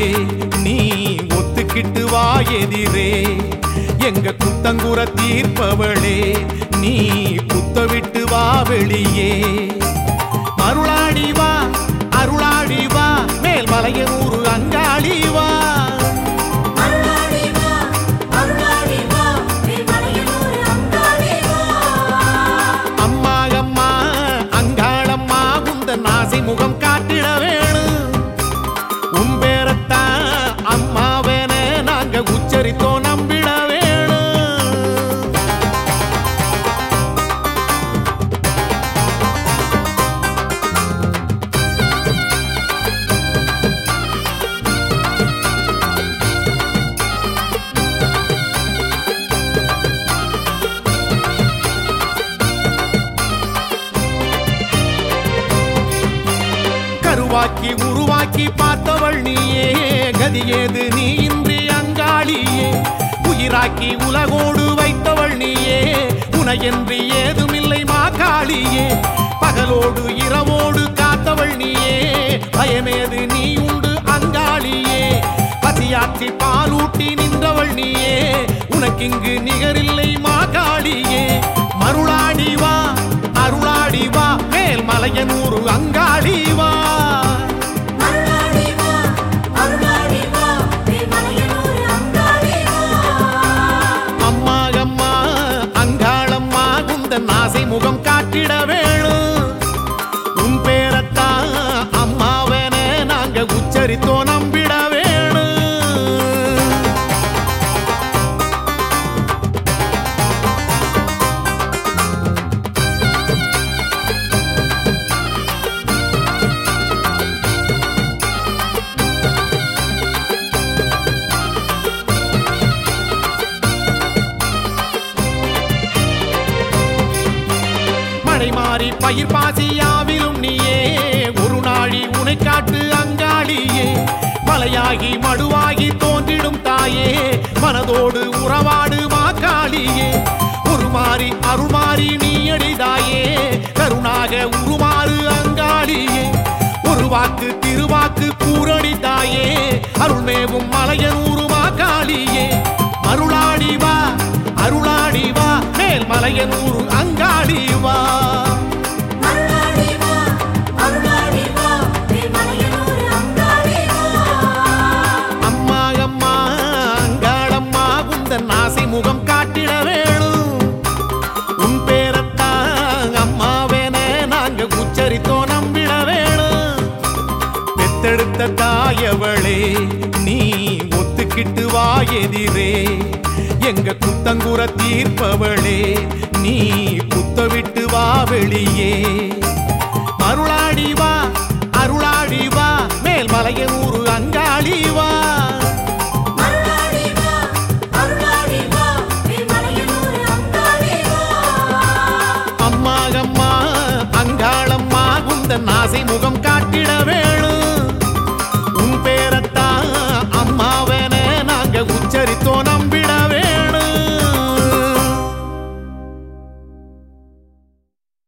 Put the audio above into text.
நீ ஒத்துக்கிட்டு வா எதிரே எங்க குத்தங்குற தீர்ப்பவளே நீ குத்த விட்டு வா வெளியே மருளாடி வா அருளாடி வா மேல் மலையனூர் அங்காளி வா அருளாடி வா அருளாடி வா மேல்மலையனூர் அங்காளி வா அம்மா அம்மா அங்காளம்மா உந்தன் ஆசை முகம் காட்டிட வேணும் உன் பேரத்தான் அம்மாவேன நாங்க உச்சரித்தோம் நம்பிட வேணும் கருவாக்கி உருவாக்கி பார்த்தவள் நீயே கதியேது நீ இன்றி அங்காளியே உயிராக்கி உலகோடு வைத்தவள் நீயே உனையன்றி ஏதுமில்லை மாகாளியே பகலோடு இரவோடு காத்தவள் நீயே பயமேது நீ உண்டு அங்காளியே பசியாற்றி பாலூட்டி நின்றவள் நீயே உனக்கிங்கு நிகரில்லை மாகாளியே மருளாடி வா அருளாடி வா மேல் மலையனூர் அங்காளி வா அருளாடி வா அருளாடி வா மேல்மலையனூர் அங்காளி வா அம்மா அம்மா அங்காளம்மா குந்தன் ஆசை முகம் காட்டிட வேணும் உன் பேரத்தான் அம்மாவென நாங்க உச்சரித்தோ நம்பிட வேணும் மழை மாறி பயிர் பாசியாவிலும் நீயே ஒரு நாழி உனை காட்டு அங்காளியே மலையாகி மடுவாகி தோன்றிடும் தாயே மனதோடு உறவாடு மாக்காளியே உருமாறி அருள்மாறி நீ அடிதாயே கருணாக உருமாறு அங்காளியே ஒரு வாக்கு திருவாக்கு கூரடி தாயே அருள்மேவும் மலையனூரு மாக்காளியே மருளாடி வா அருளாடி வா மேல் மலையனூர் அங்காடி வா அருளாடி வா அருளாடி வா மேல்மலையனூர் அங்காளி வா அம்மா அம்மா அங்காளம்மா உந்தன் ஆசை முகம் காட்டிட வேணும் உன் பேரத்தான் அம்மாவேன நாங்க உச்சரித்தோ நம்பிட வேணும் பெத்தெடுத்த தாயவளே நீ ஒத்துக்கிட்டு வா எதிரே எங்க குத்தங்குற தீர்ப்பவளே நீ குத்த விட்டு வா வெளியே மருளாடி வா அருளாடி வா மேல் மலையனூர் அங்காளி வா அருளாடி வா அருளாடி வா மேல்மலையனூர் அங்காளி வா அம்மா அம்மா அங்காளம்மா உந்தன் ஆசை முகம்